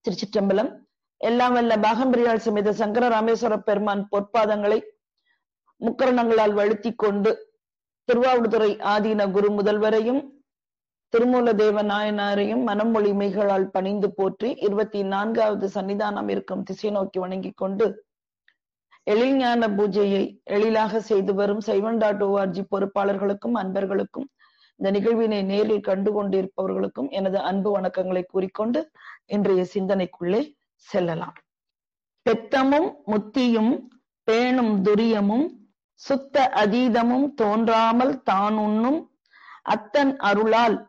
திருச்சிற்றம்பலம் எல்லாம் வல்ல பாகம்பிரியாள் சமேத சங்கர ராமேஸ்வர பெருமான் பொற்பாதங்களை முக்கரணங்களால் வழுத்தி கொண்டு திருவாவடுதுறை ஆதீன குரு முதல்வரையும் திருமூல தேவ நாயனாரையும் மனமொழிமைகளால் பணிந்து போற்றி இருபத்தி நான்காவது சன்னிதானம் இருக்கும் திசை நோக்கி வணங்கிக் கொண்டு எழில்ஞான பூஜையை எளிலாக செய்து வரும் சைவன் டாட் ஓஆர்ஜி பொறுப்பாளர்களுக்கும் அன்பர்களுக்கும் இந்த நிகழ்வினை நேரில் கண்டு கொண்டிருப்பவர்களுக்கும் எனது அன்பு வணக்கங்களை கூறிக்கொண்டு இன்றைய சிந்தனைக்குள்ளே செல்லலாம் பெத்தமும் முத்தியும் பேணும் துரியமும் சுத்த அதீதமும் தோன்றாமல் தான் உண்ணும் அத்தன் அருளால்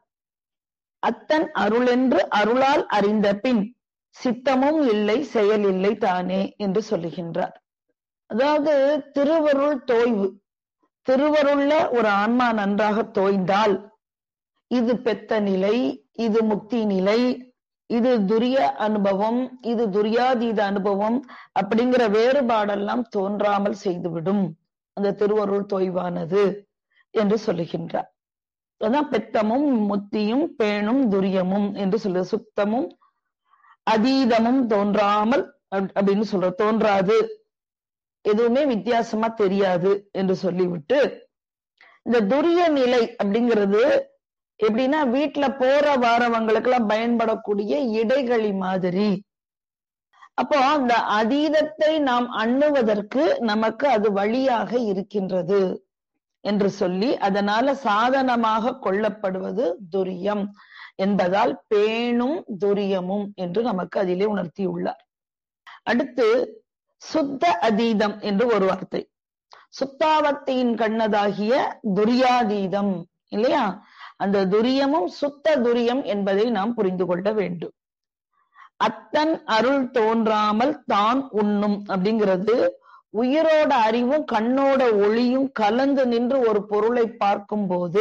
அத்தன் அருளென்று அருளால் அறிந்த பின் சித்தமும் இல்லை செயல் இல்லை தானே என்று சொல்லுகின்றார் அதாவது திருவருள் தோய்வு திருவருள்ல ஒரு ஆன்மா நன்றாக தோய்ந்தால் இது பெத்த நிலை இது முக்தி நிலை இது துரிய அனுபவம் இது துரியாதீத அனுபவம் அப்படிங்கிற வேறுபாடெல்லாம் தோன்றாமல் செய்துவிடும் அந்த திருவருள் தொய்வானது என்று சொல்லுகின்றார் அதான் பெத்தமும் முத்தியும் பேணும் துரியமும் என்று சொல்லு சுத்தமும் அதீதமும் தோன்றாமல் அப்படின்னு சொல்ற தோன்றாது எதுவுமே வித்தியாசமா தெரியாது என்று சொல்லிவிட்டு இந்த துரிய நிலை அப்படிங்கிறது எப்படின்னா வீட்டுல போற வாரவங்களுக்கு எல்லாம் பயன்படக்கூடிய இடைகளி மாதிரி அப்போ அந்த அதீதத்தை நாம் அண்ணுவதற்கு நமக்கு அது வழியாக இருக்கின்றது என்று சொல்லி அதனால சாதனமாக கொள்ளப்படுவது துரியம் என்பதால் பேணும் துரியமும் என்று நமக்கு அதிலே உணர்த்தியுள்ளார் அடுத்து சுத்த அதீதம் என்று ஒரு வார்த்தை சுத்தாவத்தியின் கண்ணதாகிய துரியாதீதம் இல்லையா அந்த துரியமும் சுத்த துரியம் என்பதை நாம் புரிந்து கொள்ள வேண்டும் அத்தன் அருள் தோன்றாமல் தான் உண்ணும் அப்படிங்கிறது உயிரோட அறிவும் கண்ணோட ஒளியும் கலந்து நின்று ஒரு பொருளை பார்க்கும் போது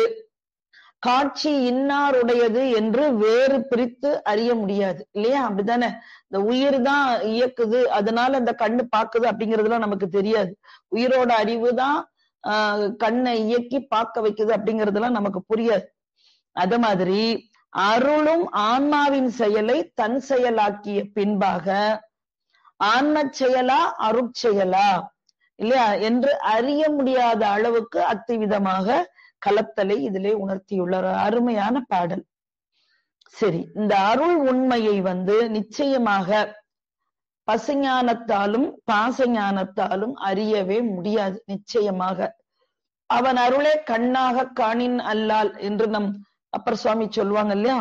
காட்சி இன்னாருடையது என்று வேறு பிரித்து அறிய முடியாது இல்லையா அப்படித்தானே இந்த உயிர் தான் இயக்குது அதனால இந்த கண்ணு பாக்குது அப்படிங்கறதுலாம் நமக்கு தெரியாது உயிரோட அறிவு தான் ஆஹ் கண்ணை இயக்கி பார்க்க வைக்குது அப்படிங்கறதுலாம் நமக்கு புரியாது அது மாதிரி அருளும் ஆன்மாவின் செயலை தன் செயலாக்கிய பின்பாக ஆன்ம செயலா அருட்செயலா இல்லையா என்று அறிய முடியாத அளவுக்கு அத்திவிதமாக கலத்தலை இதிலே உணர்த்தியுள்ளார் அருமையான பாடல் சரி இந்த அருள் உண்மையை வந்து நிச்சயமாக பசுஞானத்தாலும் பாசஞானத்தாலும் அறியவே முடியாது நிச்சயமாக அவன் அருளே கண்ணாக காணின் அல்லால் என்று நம் அப்பர் சுவாமி சொல்லுவாங்க இல்லையா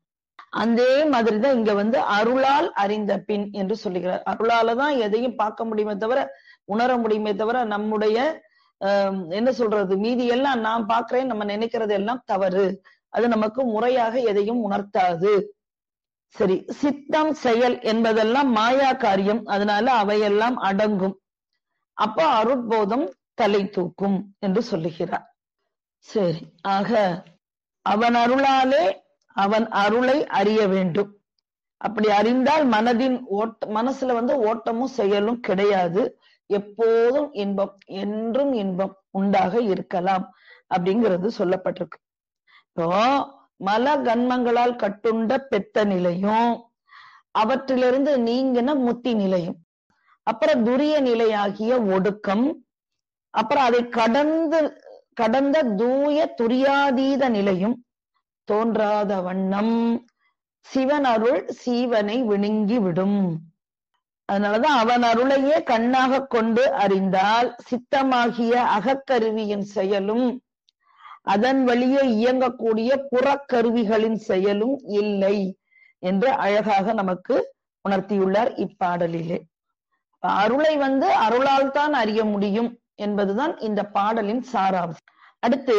அதே மாதிரிதான் இங்க வந்து அருளால் அறிந்த பின் என்று சொல்லுகிறார் அருளால தான் எதையும் பார்க்க முடியுமே தவிர உணர முடியுமே தவிர நம்முடைய என்ன சொல்றது மீதி எல்லாம் நான் பாக்குறேன் நம்ம நினைக்கிறது எல்லாம் தவறு அது நமக்கு முறையாக எதையும் உணர்த்தாது சரி சித்தம் செயல் என்பதெல்லாம் மாயா காரியம் அதனால அவையெல்லாம் அடங்கும் அப்போ அருட்போதம் தலை தூக்கும் என்று சொல்லுகிறார் சரி ஆக அவன் அருளாலே அவன் அருளை அறிய வேண்டும் அப்படி அறிந்தால் மனதின் ஓட்ட மனசுல வந்து ஓட்டமும் செயலும் கிடையாது எப்போதும் இன்பம் என்றும் இன்பம் உண்டாக இருக்கலாம் அப்படிங்கிறது சொல்லப்பட்டிருக்கு இப்போ மல கன்மங்களால் கட்டுண்ட பெத்த நிலையும் அவற்றிலிருந்து நீங்கின முத்தி நிலையும் அப்புறம் துரிய நிலையாகிய ஒடுக்கம் அப்புறம் அதை கடந்து கடந்த தூய துரியாதீத நிலையும் தோன்றாத வண்ணம் சிவன் அருள் சீவனை விழுங்கி விடும் அதனாலதான் அவன் அருளையே கண்ணாக கொண்டு அறிந்தால் சித்தமாகிய அகக்கருவியின் செயலும் அதன் வழியே இயங்கக்கூடிய புறக்கருவிகளின் செயலும் இல்லை என்று அழகாக நமக்கு உணர்த்தியுள்ளார் இப்பாடலிலே அருளை வந்து அருளால் தான் அறிய முடியும் என்பதுதான் இந்த பாடலின் சாராம்சம் அடுத்து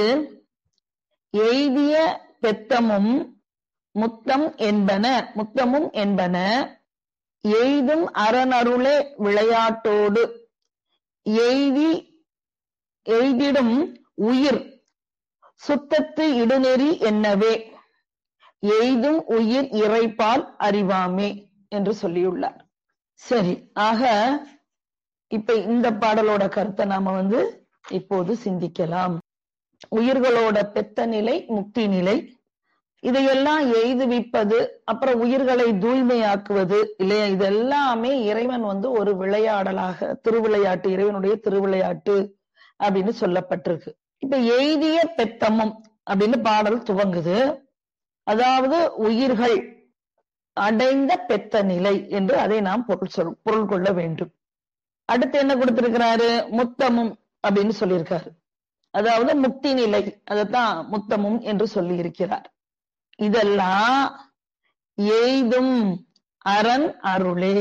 எய்திய பெத்தமும் முத்தம் என்பன முத்தமும் என்பன எய்தும் அறனருளே விளையாட்டோடு எய்தி எய்திடும் உயிர் சுத்தத்து இடுநெறி என்னவே எய்தும் உயிர் இறைப்பால் அறிவாமே என்று சொல்லியுள்ளார் சரி ஆக இப்ப இந்த பாடலோட கருத்தை நாம வந்து இப்போது சிந்திக்கலாம் உயிர்களோட பெத்த நிலை முக்தி நிலை இதையெல்லாம் எய்துவிப்பது அப்புறம் உயிர்களை தூய்மையாக்குவது இல்லையா இதெல்லாமே இறைவன் வந்து ஒரு விளையாடலாக திருவிளையாட்டு இறைவனுடைய திருவிளையாட்டு அப்படின்னு சொல்லப்பட்டிருக்கு இப்ப எய்திய பெத்தமும் அப்படின்னு பாடல் துவங்குது அதாவது உயிர்கள் அடைந்த பெத்த நிலை என்று அதை நாம் பொருள் சொல் பொருள் கொள்ள வேண்டும் அடுத்து என்ன கொடுத்திருக்கிறாரு முத்தமும் அப்படின்னு சொல்லியிருக்காரு அதாவது முக்தி நிலை அதைத்தான் முத்தமும் என்று சொல்லி இருக்கிறார் இதெல்லாம் எய்தும் அரண் அருளே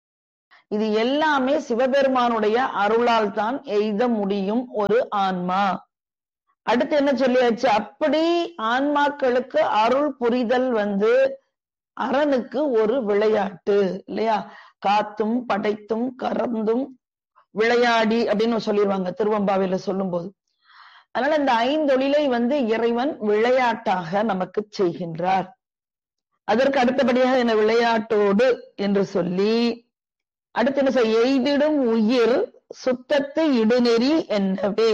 இது எல்லாமே சிவபெருமானுடைய அருளால் தான் எய்த முடியும் ஒரு ஆன்மா அடுத்து என்ன சொல்லியாச்சு அப்படி ஆன்மாக்களுக்கு அருள் புரிதல் வந்து அரணுக்கு ஒரு விளையாட்டு இல்லையா காத்தும் படைத்தும் கறந்தும் விளையாடி அப்படின்னு சொல்லிடுவாங்க திருவம்பாவில சொல்லும் போது அதனால இந்த ஐந்தொழிலை வந்து இறைவன் விளையாட்டாக நமக்கு செய்கின்றார் அதற்கு அடுத்தபடியாக என்ன விளையாட்டோடு என்று சொல்லி அடுத்து என்ன செய்ய எய்திடும் உயிர் சுத்தத்து இடுநெறி என்னவே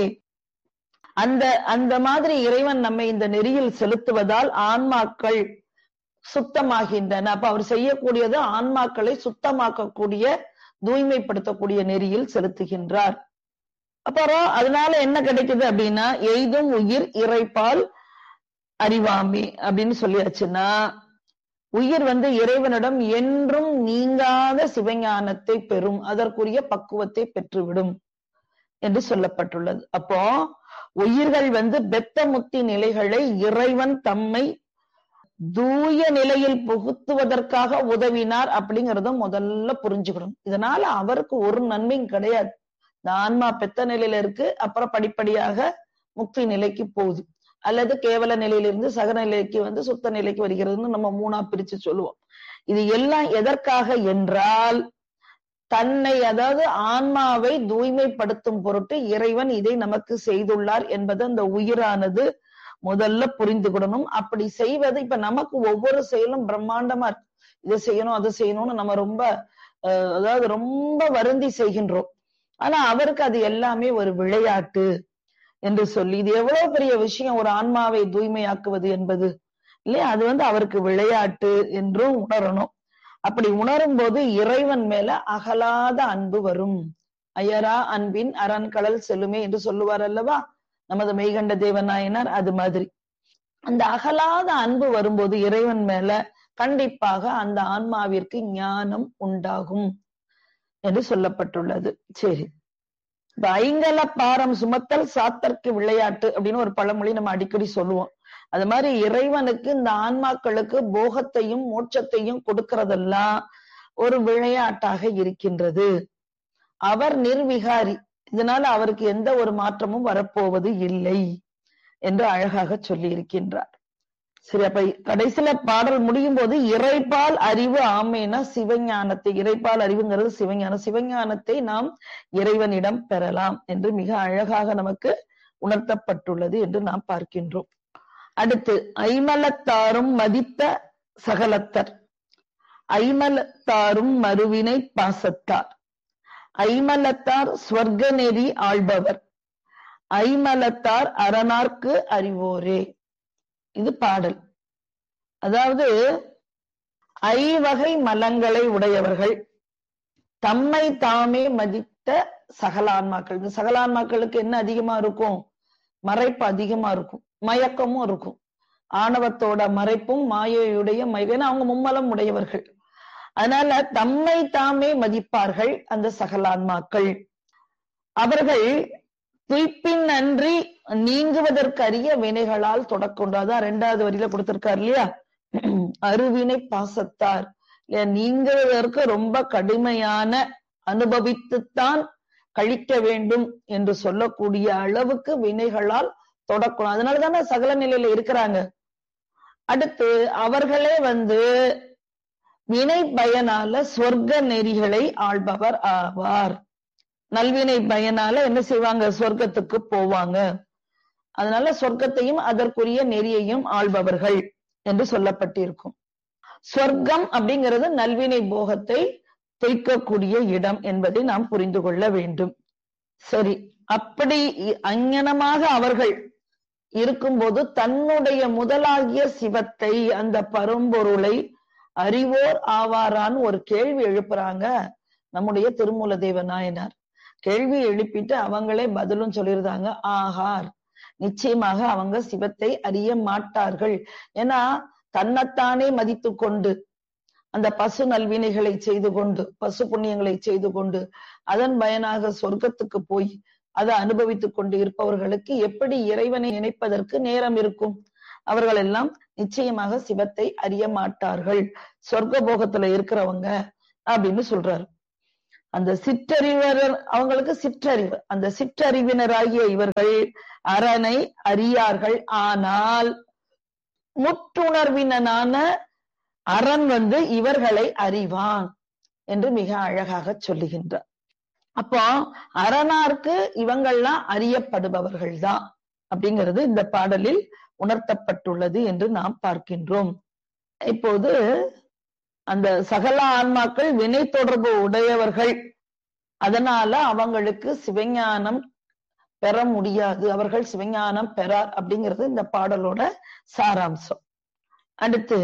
அந்த அந்த மாதிரி இறைவன் நம்மை இந்த நெறியில் செலுத்துவதால் ஆன்மாக்கள் சுத்தமாகின்றன அப்ப அவர் செய்யக்கூடியது ஆன்மாக்களை சுத்தமாக்கக்கூடிய தூய்மைப்படுத்தக்கூடிய நெறியில் செலுத்துகின்றார் அப்புறம் அதனால என்ன கிடைக்குது அப்படின்னா எய்தும் உயிர் இறைப்பால் அறிவாமி அப்படின்னு சொல்லியாச்சுன்னா உயிர் வந்து இறைவனிடம் என்றும் நீங்காத சிவஞானத்தை பெறும் அதற்குரிய பக்குவத்தை பெற்றுவிடும் என்று சொல்லப்பட்டுள்ளது அப்போ உயிர்கள் வந்து பெத்த முக்தி நிலைகளை இறைவன் தம்மை தூய நிலையில் புகுத்துவதற்காக உதவினார் அப்படிங்கறத முதல்ல புரிஞ்சுக்கணும் இதனால அவருக்கு ஒரு நன்மையும் கிடையாது இந்த ஆன்மா பெத்த நிலையில இருக்கு அப்புறம் படிப்படியாக முக்தி நிலைக்கு போகுது அல்லது கேவல நிலையிலிருந்து சக நிலைக்கு வந்து சுத்த நிலைக்கு வருகிறதுன்னு நம்ம மூணா பிரிச்சு சொல்லுவோம் இது எல்லாம் எதற்காக என்றால் தன்னை அதாவது ஆன்மாவை தூய்மைப்படுத்தும் பொருட்டு இறைவன் இதை நமக்கு செய்துள்ளார் என்பது அந்த உயிரானது முதல்ல புரிந்துகிடணும் அப்படி செய்வது இப்ப நமக்கு ஒவ்வொரு செயலும் பிரம்மாண்டமா இருக்கு இதை செய்யணும் அதை செய்யணும்னு நம்ம ரொம்ப அதாவது ரொம்ப வருந்தி செய்கின்றோம் ஆனா அவருக்கு அது எல்லாமே ஒரு விளையாட்டு என்று சொல்லி இது எவ்வளவு பெரிய விஷயம் ஒரு ஆன்மாவை தூய்மையாக்குவது என்பது இல்லையா அது வந்து அவருக்கு விளையாட்டு என்றும் உணரணும் அப்படி உணரும் போது இறைவன் மேல அகலாத அன்பு வரும் ஐயரா அன்பின் அரண்கடல் செல்லுமே என்று சொல்லுவார் அல்லவா நமது மெய்கண்ட தேவநாயனார் அது மாதிரி அந்த அகலாத அன்பு வரும்போது இறைவன் மேல கண்டிப்பாக அந்த ஆன்மாவிற்கு ஞானம் உண்டாகும் என்று சொல்லப்பட்டுள்ளது சரி இப்ப ஐங்கல பாரம் சுமத்தல் சாத்தற்கு விளையாட்டு அப்படின்னு ஒரு பழமொழி நம்ம அடிக்கடி சொல்லுவோம் அது மாதிரி இறைவனுக்கு இந்த ஆன்மாக்களுக்கு போகத்தையும் மோட்சத்தையும் கொடுக்கறதெல்லாம் ஒரு விளையாட்டாக இருக்கின்றது அவர் நிர்விகாரி இதனால அவருக்கு எந்த ஒரு மாற்றமும் வரப்போவது இல்லை என்று அழகாக சொல்லி இருக்கின்றார் சரி அப்ப கடைசியில பாடல் முடியும் போது இறைப்பால் அறிவு ஆமைனா சிவஞானத்தை இறைப்பால் அறிவுங்கிறது சிவஞானம் சிவஞானத்தை நாம் இறைவனிடம் பெறலாம் என்று மிக அழகாக நமக்கு உணர்த்தப்பட்டுள்ளது என்று நாம் பார்க்கின்றோம் அடுத்து ஐமலத்தாரும் மதித்த சகலத்தர் ஐமலத்தாரும் மறுவினை பாசத்தார் ஐமலத்தார் ஸ்வர்க்க நெறி ஆள்பவர் ஐமலத்தார் அரணார்க்கு அறிவோரே இது பாடல் அதாவது ஐவகை மலங்களை உடையவர்கள் தம்மை தாமே மதித்த சகலான்மாக்கள் இந்த சகலான்மாக்களுக்கு என்ன அதிகமா இருக்கும் மறைப்பு அதிகமா இருக்கும் மயக்கமும் இருக்கும் ஆணவத்தோட மறைப்பும் மாயையுடைய மயக்கம் அவங்க மும்மலம் உடையவர்கள் அதனால தம்மை தாமே மதிப்பார்கள் அந்த சகலான்மாக்கள் அவர்கள் துய்ப்பின் அன்றி நீங்குவதற்கரிய வினைகளால் தொடக்கொண்டு அதான் ரெண்டாவது வரியில கொடுத்திருக்காரு இல்லையா அருவினை பாசத்தார் இல்லையா நீங்குவதற்கு ரொம்ப கடுமையான அனுபவித்துத்தான் கழிக்க வேண்டும் என்று சொல்லக்கூடிய அளவுக்கு வினைகளால் தொடக்கணும் அதனாலதானே சகல நிலையில இருக்கிறாங்க அடுத்து அவர்களே வந்து வினை பயனால சொர்க்க நெறிகளை ஆள்பவர் ஆவார் நல்வினை பயனால என்ன செய்வாங்க சொர்க்கத்துக்கு போவாங்க அதனால சொர்க்கத்தையும் அதற்குரிய நெறியையும் ஆள்பவர்கள் என்று சொல்லப்பட்டிருக்கும் சொர்க்கம் அப்படிங்கிறது நல்வினை போகத்தை தொய்க்கக்கூடிய இடம் என்பதை நாம் புரிந்து கொள்ள வேண்டும் சரி அப்படி அங்ஙனமாக அவர்கள் இருக்கும்போது தன்னுடைய முதலாகிய சிவத்தை அந்த பரம்பொருளை அறிவோர் ஆவாரான்னு ஒரு கேள்வி எழுப்புறாங்க நம்முடைய திருமூல தேவ நாயனார் கேள்வி எழுப்பிட்டு அவங்களே பதிலும் சொல்லியிருந்தாங்க ஆகார் நிச்சயமாக அவங்க சிவத்தை அறிய மாட்டார்கள் ஏன்னா தன்னைத்தானே மதித்து கொண்டு அந்த பசு நல்வினைகளை செய்து கொண்டு பசு புண்ணியங்களை செய்து கொண்டு அதன் பயனாக சொர்க்கத்துக்கு போய் அதை அனுபவித்துக் கொண்டு இருப்பவர்களுக்கு எப்படி இறைவனை நினைப்பதற்கு நேரம் இருக்கும் அவர்கள் எல்லாம் நிச்சயமாக சிவத்தை அறிய மாட்டார்கள் சொர்க்க போகத்துல இருக்கிறவங்க அப்படின்னு சொல்றாரு அந்த சிற்றறிவர் அவங்களுக்கு சிற்றறிவு அந்த சிற்றறிவினராகிய இவர்கள் அரணை அறியார்கள் ஆனால் முற்றுணர்வினனான அரண் வந்து இவர்களை அறிவான் என்று மிக அழகாக சொல்லுகின்றார் அப்போ அரணார்க்கு இவங்கள்லாம் அறியப்படுபவர்கள் தான் அப்படிங்கிறது இந்த பாடலில் உணர்த்தப்பட்டுள்ளது என்று நாம் பார்க்கின்றோம் இப்போது அந்த சகல ஆன்மாக்கள் வினை தொடர்பு உடையவர்கள் அதனால அவங்களுக்கு சிவஞானம் பெற முடியாது அவர்கள் சிவஞானம் பெறார் அப்படிங்கிறது இந்த பாடலோட சாராம்சம் அடுத்து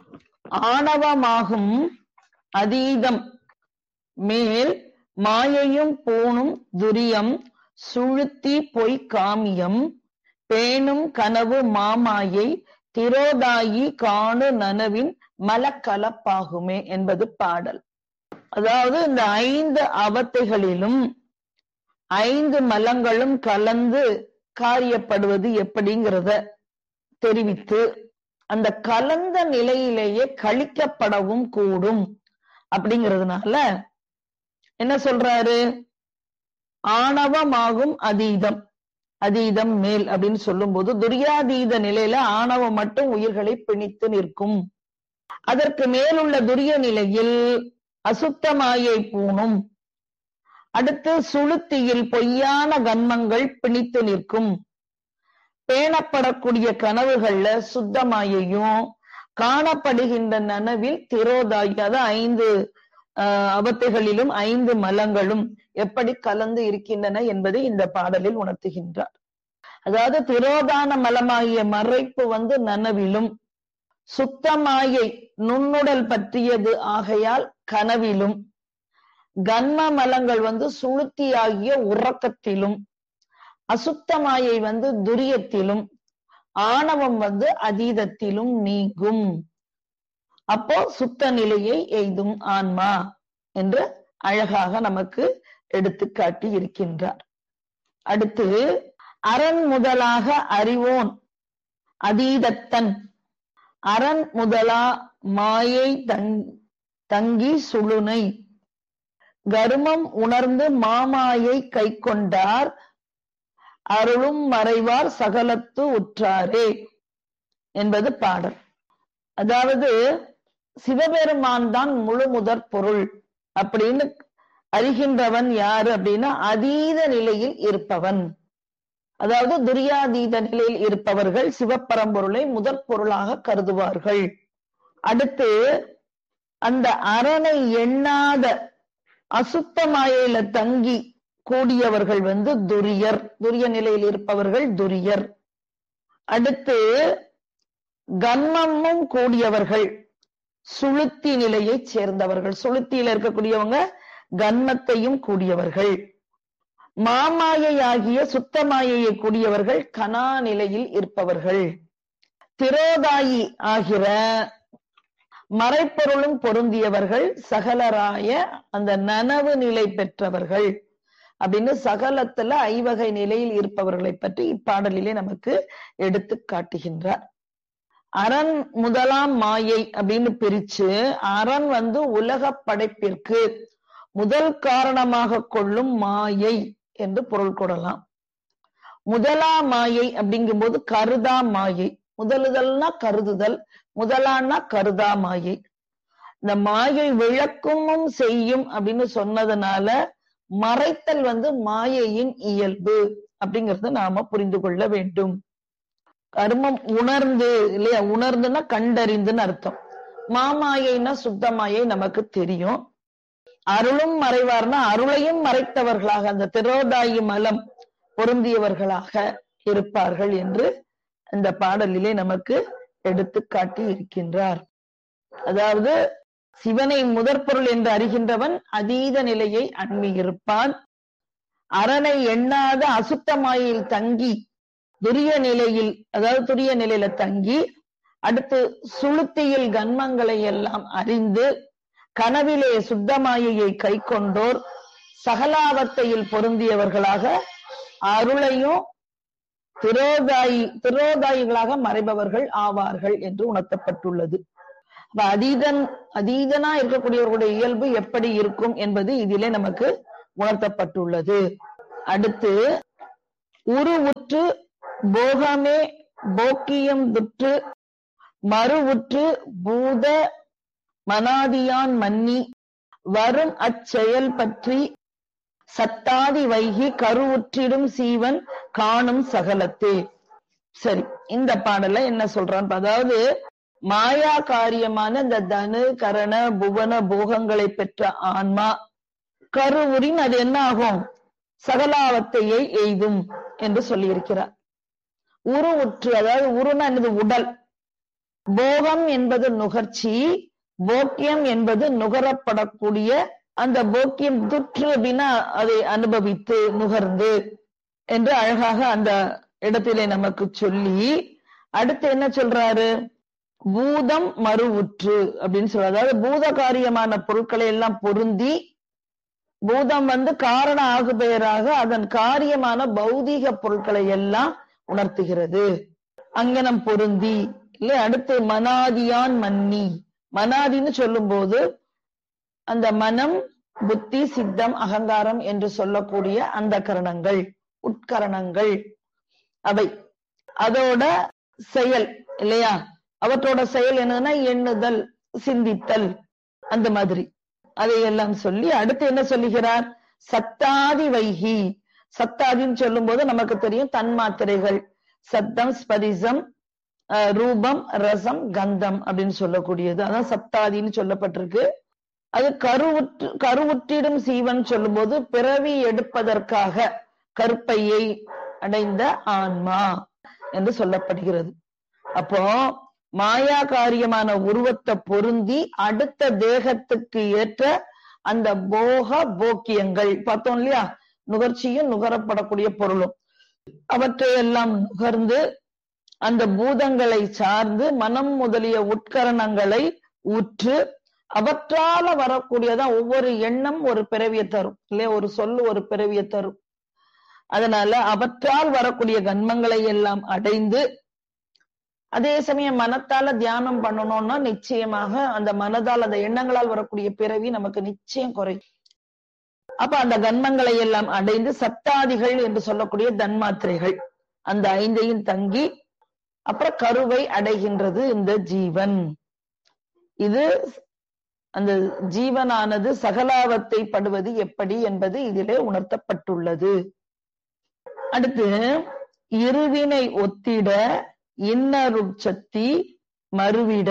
ஆணவமாகும் அதீதம் மேல் மாயையும் பூணும் துரியம் சுழுத்தி பொய் காமியம் பேணும் கனவு மாமாயை திரோதாயி காணு நனவின் மலக்கலப்பாகுமே என்பது பாடல் அதாவது இந்த ஐந்து அவத்தைகளிலும் ஐந்து மலங்களும் கலந்து காரியப்படுவது எப்படிங்கிறத தெரிவித்து அந்த கலந்த நிலையிலேயே கழிக்கப்படவும் கூடும் அப்படிங்கிறதுனால என்ன சொல்றாரு ஆணவமாகும் அதீதம் அதீதம் மேல் அப்படின்னு சொல்லும்போது துரியாதீத நிலையில ஆணவம் மட்டும் உயிர்களை பிணித்து நிற்கும் அதற்கு மேலுள்ள துரிய நிலையில் அசுத்தமாயை பூணும் அடுத்து சுளுத்தியில் பொய்யான கன்மங்கள் பிணித்து நிற்கும் பேணப்படக்கூடிய கனவுகள்ல சுத்தமாயையும் காணப்படுகின்ற நனவில் திரோதாயி அதாவது ஐந்து அவத்தைகளிலும் ஐந்து மலங்களும் எப்படி கலந்து இருக்கின்றன என்பதை இந்த பாடலில் உணர்த்துகின்றார் அதாவது திரோதான மலமாகிய மறைப்பு வந்து நனவிலும் சுத்தமாயை நுண்ணுடல் பற்றியது ஆகையால் கனவிலும் கன்ம மலங்கள் வந்து சுளுத்தியாகிய உறக்கத்திலும் அசுத்தமாயை வந்து துரியத்திலும் ஆணவம் வந்து அதீதத்திலும் நீங்கும் அப்போ சுத்த நிலையை எய்தும் ஆன்மா என்று அழகாக நமக்கு எடுத்து காட்டி இருக்கின்றார் அடுத்து அரண் முதலாக அறிவோன் அதீதத்தன் அரண் முதலா மாயை தங்கி சுழுனை கருமம் உணர்ந்து மாமாயை கை கொண்டார் அருளும் மறைவார் சகலத்து உற்றாரே என்பது பாடல் அதாவது சிவபெருமான் தான் முழு முதற் பொருள் அப்படின்னு அறிகின்றவன் யாரு அப்படின்னா அதீத நிலையில் இருப்பவன் அதாவது துரியாதீத நிலையில் இருப்பவர்கள் சிவப்பரம்பொருளை முதற் பொருளாக கருதுவார்கள் அடுத்து அந்த அரணை எண்ணாத அசுத்த மாயையில தங்கி கூடியவர்கள் வந்து துரியர் துரிய நிலையில் இருப்பவர்கள் துரியர் அடுத்து கன்மமும் கூடியவர்கள் சுளுத்தி நிலையை சேர்ந்தவர்கள் சுளுத்தியில இருக்கக்கூடியவங்க கன்மத்தையும் கூடியவர்கள் மாமாயை ஆகிய சுத்தமாயையை கூடியவர்கள் கனா நிலையில் இருப்பவர்கள் திரோதாயி ஆகிற மறைப்பொருளும் பொருந்தியவர்கள் சகலராய அந்த நனவு நிலை பெற்றவர்கள் அப்படின்னு சகலத்துல ஐவகை நிலையில் இருப்பவர்களை பற்றி இப்பாடலிலே நமக்கு எடுத்து காட்டுகின்றார் அரண் முதலாம் மாயை அப்படின்னு பிரிச்சு அரண் வந்து உலக படைப்பிற்கு முதல் காரணமாக கொள்ளும் மாயை என்று பொருள் கொள்ளலாம் முதலா மாயை அப்படிங்கும்போது கருதா மாயை முதலுதல்னா கருதுதல் முதலான்னா கருதா மாயை இந்த மாயை விளக்கமும் செய்யும் அப்படின்னு சொன்னதுனால மறைத்தல் வந்து மாயையின் இயல்பு அப்படிங்கறத நாம புரிந்து கொள்ள வேண்டும் கர்மம் உணர்ந்து இல்லையா உணர்ந்துன்னா கண்டறிந்துன்னு அர்த்தம் மாமாயைனா சுத்தமாயை நமக்கு தெரியும் அருளும் மறைவார்னா அருளையும் மறைத்தவர்களாக அந்த திரோதாயி மலம் பொருந்தியவர்களாக இருப்பார்கள் என்று இந்த பாடலிலே நமக்கு எடுத்து காட்டி இருக்கின்றார் அதாவது சிவனை முதற்பொருள் என்று அறிகின்றவன் அதீத நிலையை அண்மி இருப்பான் அரணை எண்ணாத அசுத்தமாயில் தங்கி துரிய நிலையில் அதாவது துரிய நிலையில தங்கி அடுத்து சுளுத்தியில் கன்மங்களை எல்லாம் அறிந்து கனவிலே சுத்தமாயையை கை கொண்டோர் சகலாவத்தையில் பொருந்தியவர்களாக அருளையும் திரோதாயி திரோதாயிகளாக மறைபவர்கள் ஆவார்கள் என்று உணர்த்தப்பட்டுள்ளது அப்ப அதீதன் அதீதனா இருக்கக்கூடியவர்களுடைய இயல்பு எப்படி இருக்கும் என்பது இதிலே நமக்கு உணர்த்தப்பட்டுள்ளது அடுத்து உருவுற்று போகமே போக்கியம் துற்று மறுவுற்று பூத மனாதியான் மன்னி வரும் அச்செயல் பற்றி சத்தாதி வைகி கருவுற்றிடும் சீவன் காணும் சகலத்தே சரி இந்த பாடல என்ன சொல்றான் அதாவது மாயா காரியமான இந்த தனு கரண புவன போகங்களை பெற்ற ஆன்மா கருவுரின் அது என்ன ஆகும் சகலாவத்தையை எய்தும் என்று சொல்லியிருக்கிறார் உரு உற்று அதாவது உருனா என்னது உடல் போகம் என்பது நுகர்ச்சி போக்கியம் என்பது நுகரப்படக்கூடிய அந்த போக்கியம் துற்று அப்படின்னா அதை அனுபவித்து நுகர்ந்து என்று அழகாக அந்த இடத்திலே நமக்கு சொல்லி அடுத்து என்ன சொல்றாரு பூதம் மறுவுற்று அப்படின்னு சொல்றாரு அதாவது பூத காரியமான பொருட்களை எல்லாம் பொருந்தி பூதம் வந்து காரண ஆகுபெயராக அதன் காரியமான பௌதீக பொருட்களை எல்லாம் உணர்த்துகிறது அங்கனம் பொருந்தி இல்ல அடுத்து மனாதியான் மன்னி மனாதின்னு சொல்லும் போது அந்த மனம் புத்தி சித்தம் அகங்காரம் என்று சொல்லக்கூடிய அந்த கரணங்கள் உட்கரணங்கள் அவை அதோட செயல் இல்லையா அவற்றோட செயல் என்னன்னா எண்ணுதல் சிந்தித்தல் அந்த மாதிரி அதையெல்லாம் சொல்லி அடுத்து என்ன சொல்லுகிறார் சத்தாதி வைகி சத்தாதின்னு சொல்லும் போது நமக்கு தெரியும் தன்மாத்திரைகள் சத்தம் ஸ்பரிசம் ரூபம் ரசம் கந்தம் அப்படின்னு சொல்லக்கூடியது அதான் சப்தாதின்னு சொல்லப்பட்டிருக்கு அது கருவுற்று கருவுற்றிடும் சீவன் சொல்லும்போது பிறவி எடுப்பதற்காக கருப்பையை அடைந்த ஆன்மா என்று சொல்லப்படுகிறது அப்போ மாயா காரியமான உருவத்தை பொருந்தி அடுத்த தேகத்துக்கு ஏற்ற அந்த போக போக்கியங்கள் பார்த்தோம் இல்லையா நுகர்ச்சியும் நுகரப்படக்கூடிய பொருளும் அவற்றையெல்லாம் நுகர்ந்து அந்த பூதங்களை சார்ந்து மனம் முதலிய உட்கரணங்களை உற்று அவற்றால வரக்கூடியதான் ஒவ்வொரு எண்ணம் ஒரு பிறவியை தரும் இல்லையா ஒரு சொல்லு ஒரு பிறவியை தரும் அதனால அவற்றால் வரக்கூடிய கன்மங்களை எல்லாம் அடைந்து அதே சமயம் மனத்தால தியானம் பண்ணணும்னா நிச்சயமாக அந்த மனதால் அந்த எண்ணங்களால் வரக்கூடிய பிறவி நமக்கு நிச்சயம் குறையும் அப்ப அந்த கன்மங்களை எல்லாம் அடைந்து சத்தாதிகள் என்று சொல்லக்கூடிய தன்மாத்திரைகள் அந்த ஐந்தையும் தங்கி அப்புறம் கருவை அடைகின்றது இந்த ஜீவன் இது அந்த ஜீவனானது சகலாவத்தை படுவது எப்படி என்பது இதிலே உணர்த்தப்பட்டுள்ளது அடுத்து இருவினை ஒத்திட இன்னருட்சத்தி மறுவிட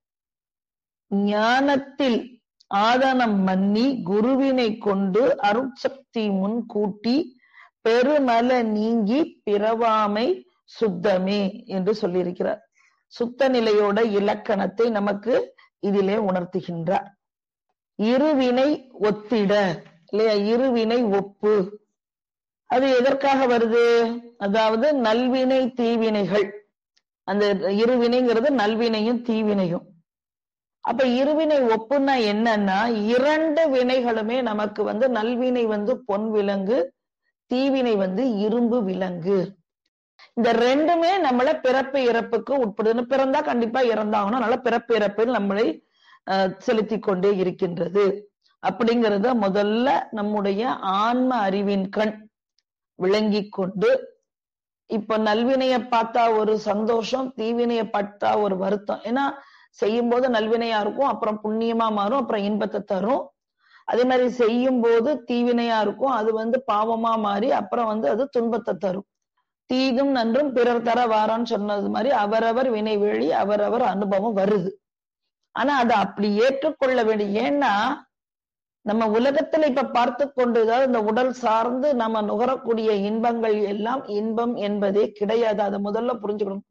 ஞானத்தில் ஆதனம் மன்னி குருவினை கொண்டு அருட்சக்தி முன் கூட்டி பெருமல நீங்கி பிறவாமை சுத்தமே என்று சொல்லியிருக்கிறார் சுத்த நிலையோட இலக்கணத்தை நமக்கு இதிலே உணர்த்துகின்றார் இருவினை ஒத்திட இல்லையா இருவினை ஒப்பு அது எதற்காக வருது அதாவது நல்வினை தீவினைகள் அந்த இருவினைங்கிறது நல்வினையும் தீவினையும் அப்ப இருவினை ஒப்புன்னா என்னன்னா இரண்டு வினைகளுமே நமக்கு வந்து நல்வினை வந்து பொன் விலங்கு தீவினை வந்து இரும்பு விலங்கு இந்த ரெண்டுமே நம்மள பிறப்பு இறப்புக்கு உட்படுது பிறந்தா கண்டிப்பா இறந்தாகணும் அதனால பிறப்பு இறப்பில் நம்மளை செலுத்தி கொண்டே இருக்கின்றது அப்படிங்கிறத முதல்ல நம்முடைய ஆன்ம அறிவின் கண் விளங்கி கொண்டு இப்ப நல்வினைய பார்த்தா ஒரு சந்தோஷம் தீவினைய பார்த்தா ஒரு வருத்தம் ஏன்னா செய்யும் போது நல்வினையா இருக்கும் அப்புறம் புண்ணியமா மாறும் அப்புறம் இன்பத்தை தரும் அதே மாதிரி செய்யும் போது தீவினையா இருக்கும் அது வந்து பாவமா மாறி அப்புறம் வந்து அது துன்பத்தை தரும் தீதும் நன்றும் பிறர் தர வாரான்னு சொன்னது மாதிரி அவரவர் வினை வெளி அவரவர் அனுபவம் வருது ஆனா அதை அப்படி ஏற்றுக்கொள்ள வேண்டிய ஏன்னா நம்ம உலகத்துல இப்ப பார்த்து கொண்டு அதாவது இந்த உடல் சார்ந்து நம்ம நுகரக்கூடிய இன்பங்கள் எல்லாம் இன்பம் என்பதே கிடையாது அதை முதல்ல புரிஞ்சுக்கணும்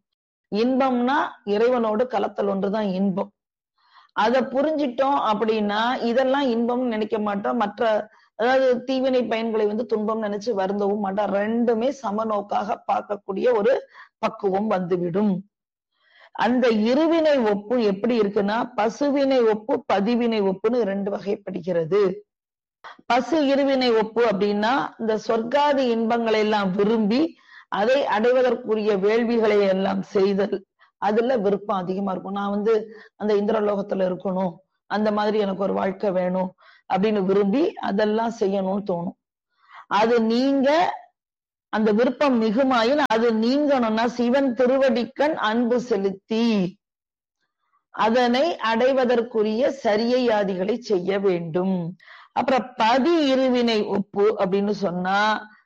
இன்பம்னா இறைவனோடு கலத்தல் ஒன்றுதான் இன்பம் அத புரிஞ்சிட்டோம் அப்படின்னா இதெல்லாம் இன்பம்னு நினைக்க மாட்டோம் மற்ற அதாவது தீவினை பயன்களை வந்து துன்பம் நினைச்சு வருந்தவும் மாட்டோம் ரெண்டுமே சமநோக்காக பார்க்கக்கூடிய ஒரு பக்குவம் வந்துவிடும் அந்த இருவினை ஒப்பு எப்படி இருக்குன்னா பசுவினை ஒப்பு பதிவினை ஒப்புன்னு ரெண்டு வகைப்படுகிறது பசு இருவினை ஒப்பு அப்படின்னா இந்த சொர்க்காதி இன்பங்களை எல்லாம் விரும்பி அதை அடைவதற்குரிய வேள்விகளை எல்லாம் செய்தல் அதுல விருப்பம் அதிகமா இருக்கும் நான் வந்து அந்த இந்திரலோகத்துல இருக்கணும் அந்த மாதிரி எனக்கு ஒரு வாழ்க்கை வேணும் அப்படின்னு விரும்பி அதெல்லாம் செய்யணும்னு தோணும் அது நீங்க அந்த விருப்பம் மிகுமாயின் அது நீங்கணும்னா சிவன் திருவடிக்கண் அன்பு செலுத்தி அதனை அடைவதற்குரிய சரியாதிகளை செய்ய வேண்டும் அப்புறம் பதி இருவினை ஒப்பு அப்படின்னு சொன்னா